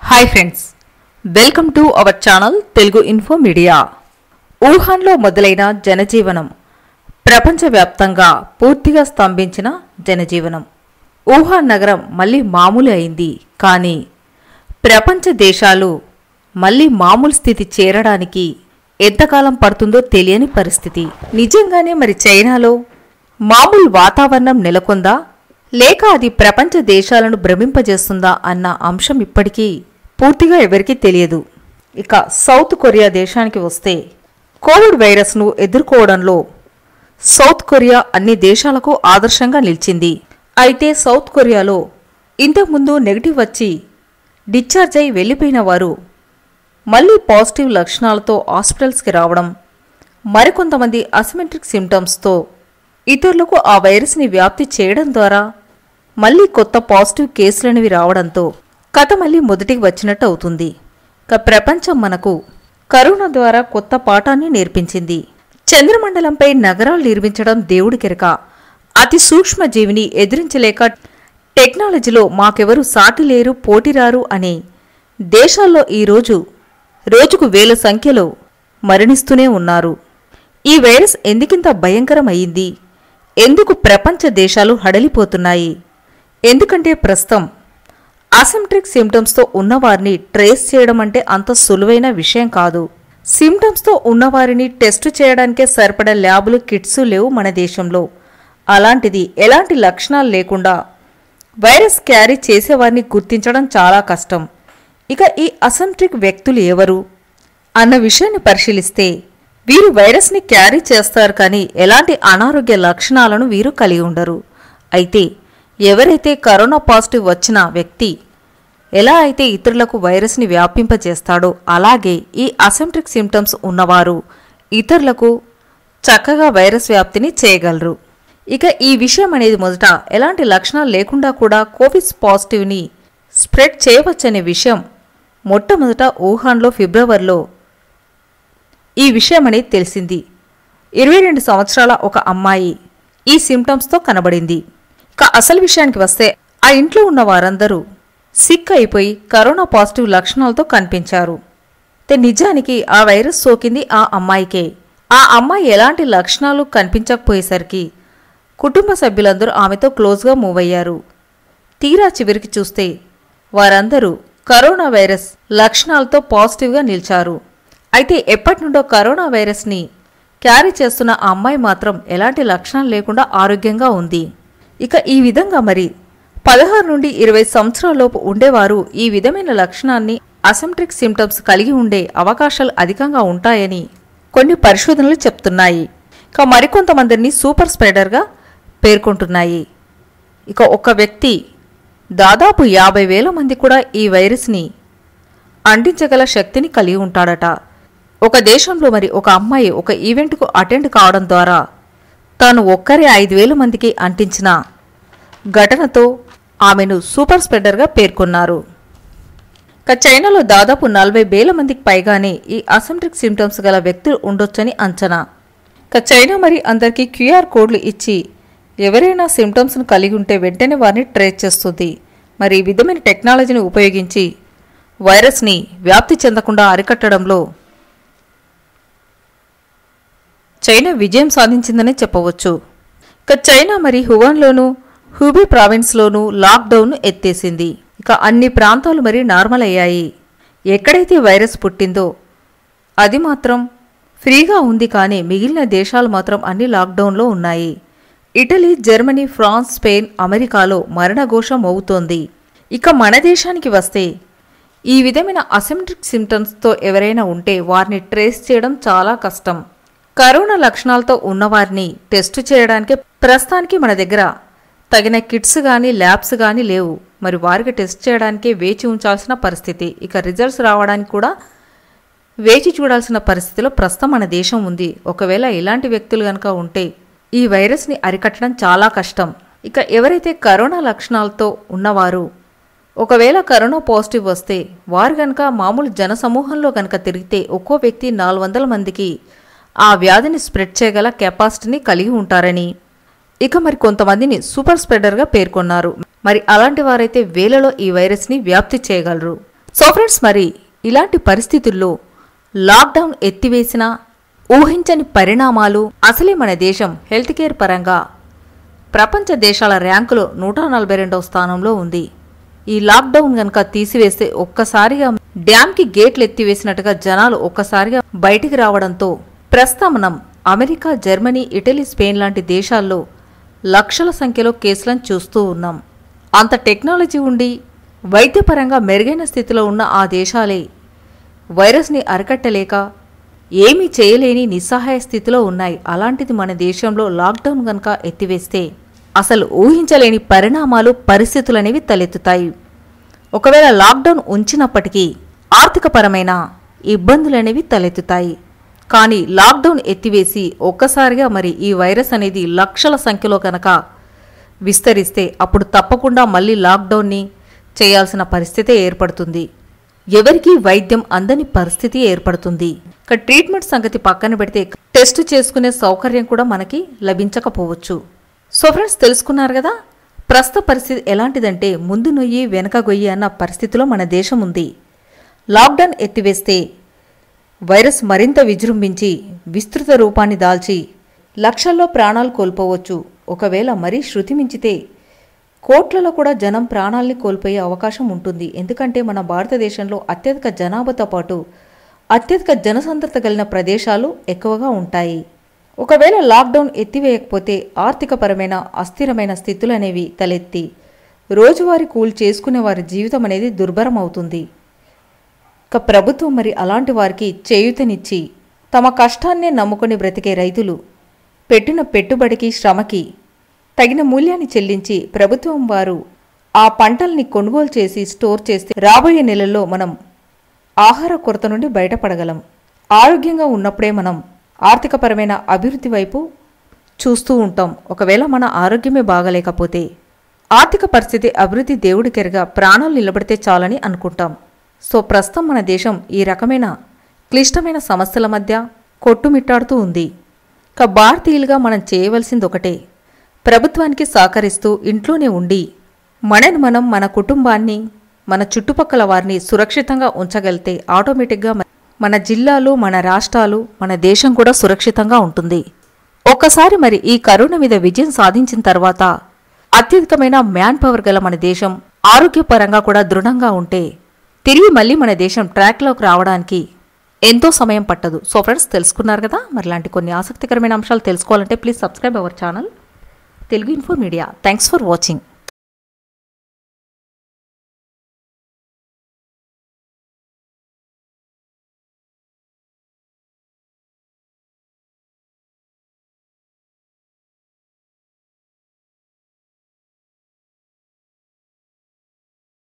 hi friends welcome to our channel Telugu info media వుహాన్లో మొదలైన జనజీవనం ప్రపంచవ్యాప్తంగా పూర్తిగా స్తంభించిన జనజీవనం వుహాన్ నగరం మళ్ళీ మామూలు అయింది కానీ ప్రపంచ దేశాలు మళ్ళీ మామూలు స్థితి చేరడానికి ఎంతకాలం పడుతుందో తెలియని పరిస్థితి నిజంగానే మరి చైనాలో మామూలు వాతావరణం నెలకొందా లేక అది ప్రపంచ దేశాలను భ్రమింపజేస్తుందా అన్న అంశం ఇప్పటికీ పూర్తిగా ఎవరికీ తెలియదు ఇక సౌత్ కొరియా దేశానికి వస్తే కోవిడ్ వైరస్ను ఎదుర్కోవడంలో సౌత్ కొరియా అన్ని దేశాలకు ఆదర్శంగా నిలిచింది అయితే సౌత్ కొరియాలో ఇంతకుముందు నెగిటివ్ వచ్చి డిశ్చార్జ్ అయి వెళ్ళిపోయిన వారు మళ్ళీ పాజిటివ్ లక్షణాలతో హాస్పిటల్స్కి రావడం మరికొంతమంది అసిమెట్రిక్ సిమ్టమ్స్తో ఇతరులకు ఆ వైరస్ని వ్యాప్తి చేయడం ద్వారా మళ్ళీ కొత్త పాజిటివ్ కేసులనేవి రావడంతో కథ మళ్ళీ మొదటికి వచ్చినట్టు అవుతుంది ఇక ప్రపంచం మనకు కరోనా ద్వారా కొత్త పాఠాన్ని నేర్పించింది చంద్రమండలంపై నగరాలు నిర్మించడం దేవుడికెరక అతి సూక్ష్మ జీవిని ఎదిరించలేక టెక్నాలజీలో మాకెవరు సాటి లేరు పోటీరారు అనే దేశాల్లో ఈరోజు రోజుకు వేల సంఖ్యలో మరణిస్తూనే ఉన్నారు ఈ వైరస్ ఎందుకింత భయంకరమయ్యింది ఎందుకు ప్రపంచ దేశాలు హడలిపోతున్నాయి ఎందుకంటే ప్రస్తుతం అసిమ్ట్రిక్ సిమ్టమ్స్తో ఉన్నవారిని ట్రేస్ చేయడం అంటే అంత సులువైన విషయం కాదు సిమ్టమ్స్తో ఉన్నవారిని టెస్టు చేయడానికే సరిపడా ల్యాబులు కిట్స్ లేవు మన దేశంలో అలాంటిది ఎలాంటి లక్షణాలు లేకుండా వైరస్ క్యారీ చేసేవారిని గుర్తించడం చాలా కష్టం ఇక ఈ అసెంట్రిక్ వ్యక్తులు ఎవరు అన్న విషయాన్ని పరిశీలిస్తే వీరు వైరస్ని క్యారీ చేస్తారు కానీ ఎలాంటి అనారోగ్య లక్షణాలను వీరు కలిగి ఉండరు అయితే ఎవరైతే కరోనా పాజిటివ్ వచ్చిన వ్యక్తి ఎలా అయితే ఇతరులకు వైరస్ని వ్యాపింపజేస్తాడో అలాగే ఈ అసెంట్రిక్ సిమ్టమ్స్ ఉన్నవారు ఇతరులకు చక్కగా వైరస్ వ్యాప్తిని చేయగలరు ఇక ఈ విషయం అనేది మొదట ఎలాంటి లక్షణాలు లేకుండా కూడా కోవిడ్ పాజిటివ్ని స్ప్రెడ్ చేయవచ్చనే విషయం మొట్టమొదట వుహాన్లో ఫిబ్రవరిలో ఈ విషయం అనేది తెలిసింది ఇరవై రెండు సంవత్సరాల ఒక అమ్మాయి ఈ సిమ్టమ్స్తో కనబడింది ఇక అసలు విషయానికి వస్తే ఆ ఇంట్లో ఉన్న వారందరూ సిక్ అయిపోయి కరోనా పాజిటివ్ లక్షణాలతో కనిపించారు అయితే నిజానికి ఆ వైరస్ సోకింది ఆ అమ్మాయికే ఆ అమ్మాయి ఎలాంటి లక్షణాలు కనిపించకపోయేసరికి కుటుంబ సభ్యులందరూ ఆమెతో క్లోజ్గా మూవ్ అయ్యారు తీరా చివరికి చూస్తే వారందరూ కరోనా వైరస్ లక్షణాలతో పాజిటివ్గా నిలిచారు అయితే ఎప్పటి నుండో కరోనా వైరస్ని క్యారీ చేస్తున్న ఆ అమ్మాయి మాత్రం ఎలాంటి లక్షణాలు లేకుండా ఆరోగ్యంగా ఉంది ఇక ఈ విధంగా మరి పదహారు నుండి ఇరవై సంవత్సరాలలోపు ఉండేవారు ఈ విధమైన లక్షణాన్ని అసెంట్రిక్ సిమ్టమ్స్ కలిగి ఉండే అవకాశాలు అధికంగా ఉంటాయని కొన్ని పరిశోధనలు చెప్తున్నాయి ఇక మరికొంతమందిని సూపర్ స్ప్రెడర్గా పేర్కొంటున్నాయి ఇక ఒక వ్యక్తి దాదాపు యాభై వేల మంది కూడా ఈ వైరస్ని అంటించగల శక్తిని కలిగి ఉంటాడట ఒక దేశంలో మరి ఒక అమ్మాయి ఒక ఈవెంట్కు అటెండ్ కావడం ద్వారా తాను ఒక్కరే ఐదు వేల మందికి అంటించిన ఘటనతో ఆమెను సూపర్ స్ప్రెడర్గా పేర్కొన్నారు ఇక చైనాలో దాదాపు నలభై వేల మందికి పైగానే ఈ అసెంట్రిక్ సిమ్టమ్స్ గల వ్యక్తులు ఉండొచ్చని అంచనా ఇక చైనా మరి అందరికీ క్యూఆర్ కోడ్లు ఇచ్చి ఎవరైనా సిమ్టమ్స్ను కలిగి ఉంటే వెంటనే వారిని ట్రేస్ చేస్తుంది మరి ఈ విధమైన టెక్నాలజీని ఉపయోగించి వైరస్ని వ్యాప్తి చెందకుండా అరికట్టడంలో చైనా విజయం సాధించిందనే చెప్పవచ్చు ఇక చైనా మరి హువాన్లోను హూబీ ప్రావిన్స్లోనూ లాక్డౌన్ను ఎత్తేసింది ఇక అన్ని ప్రాంతాలు మరి నార్మల్ అయ్యాయి ఎక్కడైతే వైరస్ పుట్టిందో అది మాత్రం ఫ్రీగా ఉంది కానీ మిగిలిన దేశాలు మాత్రం అన్ని లాక్డౌన్లో ఉన్నాయి ఇటలీ జర్మనీ ఫ్రాన్స్ స్పెయిన్ అమెరికాలో మరణఘోష మోగుతోంది ఇక మన దేశానికి వస్తే ఈ విధమైన అసిమెట్రిక్ సిమ్టమ్స్తో ఎవరైనా ఉంటే వారిని ట్రేస్ చేయడం చాలా కష్టం కరోనా లక్షణాలతో ఉన్నవారిని టెస్టు చేయడానికి ప్రస్తుతానికి మన దగ్గర తగిన కిట్స్ కానీ ల్యాబ్స్ కానీ లేవు మరి వారికి టెస్ట్ చేయడానికి వేచి ఉంచాల్సిన పరిస్థితి ఇక రిజల్ట్స్ రావడానికి కూడా వేచి చూడాల్సిన పరిస్థితిలో ప్రస్తుతం మన దేశం ఉంది ఒకవేళ ఇలాంటి వ్యక్తులు కనుక ఉంటే ఈ వైరస్ని అరికట్టడం చాలా కష్టం ఇక ఎవరైతే కరోనా లక్షణాలతో ఉన్నవారు ఒకవేళ కరోనా పాజిటివ్ వస్తే వారు కనుక మామూలు జనసమూహంలో కనుక తిరిగితే ఒక్కో వ్యక్తి నాలుగు వందల మందికి ఆ వ్యాధిని స్ప్రెడ్ చేయగల కెపాసిటీని కలిగి ఉంటారని ఇక మరి కొంతమందిని సూపర్ స్ప్రెడర్గా పేర్కొన్నారు మరి అలాంటి వారైతే వేలలో ఈ వైరస్ని వ్యాప్తి చేయగలరు సో ఫ్రెండ్స్ మరి ఇలాంటి పరిస్థితుల్లో లాక్డౌన్ ఎత్తివేసిన ఊహించని పరిణామాలు అసలే మన దేశం హెల్త్ కేర్ పరంగా ప్రపంచ దేశాల ర్యాంకులో నూట నలభై రెండవ స్థానంలో ఉంది ఈ లాక్డౌన్ గనక తీసివేస్తే ఒక్కసారిగా డ్యాంకి గేట్లు ఎత్తివేసినట్టుగా జనాలు ఒక్కసారిగా బయటికి రావడంతో ప్రస్తుతం మనం అమెరికా జర్మనీ ఇటలీ స్పెయిన్ లాంటి దేశాల్లో లక్షల సంఖ్యలో కేసులను చూస్తూ ఉన్నాం అంత టెక్నాలజీ ఉండి వైద్యపరంగా మెరుగైన స్థితిలో ఉన్న ఆ దేశాలే వైరస్ని అరికట్టలేక ఏమీ చేయలేని నిస్సహాయ స్థితిలో ఉన్నాయి అలాంటిది మన దేశంలో లాక్డౌన్ గనక ఎత్తివేస్తే అసలు ఊహించలేని పరిణామాలు పరిస్థితులనేవి తలెత్తుతాయి ఒకవేళ లాక్డౌన్ ఉంచినప్పటికీ ఆర్థికపరమైన ఇబ్బందులనేవి తలెత్తుతాయి కానీ లాక్డౌన్ ఎత్తివేసి ఒక్కసారిగా మరి ఈ వైరస్ అనేది లక్షల సంఖ్యలో కనుక విస్తరిస్తే అప్పుడు తప్పకుండా మళ్ళీ లాక్డౌన్ని చేయాల్సిన పరిస్థితి ఏర్పడుతుంది ఎవరికీ వైద్యం అందని పరిస్థితి ఏర్పడుతుంది ఇక ట్రీట్మెంట్ సంగతి పక్కన పెడితే టెస్ట్ చేసుకునే సౌకర్యం కూడా మనకి లభించకపోవచ్చు సో ఫ్రెండ్స్ తెలుసుకున్నారు కదా ప్రస్తుత పరిస్థితి ఎలాంటిదంటే ముందు నొయ్యి వెనక గొయ్యి అన్న పరిస్థితిలో మన దేశం ఉంది లాక్డౌన్ ఎత్తివేస్తే వైరస్ మరింత విజృంభించి విస్తృత రూపాన్ని దాల్చి లక్షల్లో ప్రాణాలు కోల్పోవచ్చు ఒకవేళ మరీ శృతి మించితే కోట్లలో కూడా జనం ప్రాణాల్ని కోల్పోయే అవకాశం ఉంటుంది ఎందుకంటే మన భారతదేశంలో అత్యధిక జనాభాతో పాటు అత్యధిక జనసాంద్రత కలిగిన ప్రదేశాలు ఎక్కువగా ఉంటాయి ఒకవేళ లాక్డౌన్ ఎత్తివేయకపోతే ఆర్థికపరమైన అస్థిరమైన స్థితులు అనేవి తలెత్తి రోజువారీ కూలి చేసుకునే వారి జీవితం అనేది దుర్భరం అవుతుంది ఇక ప్రభుత్వం మరి అలాంటి వారికి చేయూతనిచ్చి తమ కష్టాన్నే నమ్ముకొని బ్రతికే రైతులు పెట్టిన పెట్టుబడికి శ్రమకి తగిన మూల్యాన్ని చెల్లించి ప్రభుత్వం వారు ఆ పంటల్ని కొనుగోలు చేసి స్టోర్ చేస్తే రాబోయే నెలల్లో మనం ఆహార కొరత నుండి బయటపడగలం ఆరోగ్యంగా ఉన్నప్పుడే మనం ఆర్థికపరమైన అభివృద్ధి వైపు చూస్తూ ఉంటాం ఒకవేళ మన ఆరోగ్యమే బాగలేకపోతే ఆర్థిక పరిస్థితి అభివృద్ధి దేవుడికెరగా ప్రాణాలు నిలబడితే చాలని అనుకుంటాం సో ప్రస్తుతం మన దేశం ఈ రకమైన క్లిష్టమైన సమస్యల మధ్య కొట్టుమిట్టాడుతూ ఉంది ఇక భారతీయులుగా మనం చేయవలసింది ఒకటే ప్రభుత్వానికి సహకరిస్తూ ఇంట్లోనే ఉండి మనని మనం మన కుటుంబాన్ని మన చుట్టుపక్కల వారిని సురక్షితంగా ఉంచగలిగితే ఆటోమేటిక్గా మన- మన జిల్లాలు మన రాష్ట్రాలు మన దేశం కూడా సురక్షితంగా ఉంటుంది ఒక్కసారి మరి ఈ కరోనా మీద విజయం సాధించిన తర్వాత అత్యధికమైన మ్యాన్ పవర్ గల మన దేశం ఆరోగ్యపరంగా కూడా దృఢంగా ఉంటే తిరిగి మళ్ళీ మన దేశం ట్రాక్లోకి రావడానికి ఎంతో సమయం పట్టదు సో ఫ్రెండ్స్ తెలుసుకున్నారు కదా మరి ఇలాంటి కొన్ని ఆసక్తికరమైన అంశాలు తెలుసుకోవాలంటే please subscribe our channel Telugu info media thanks for watching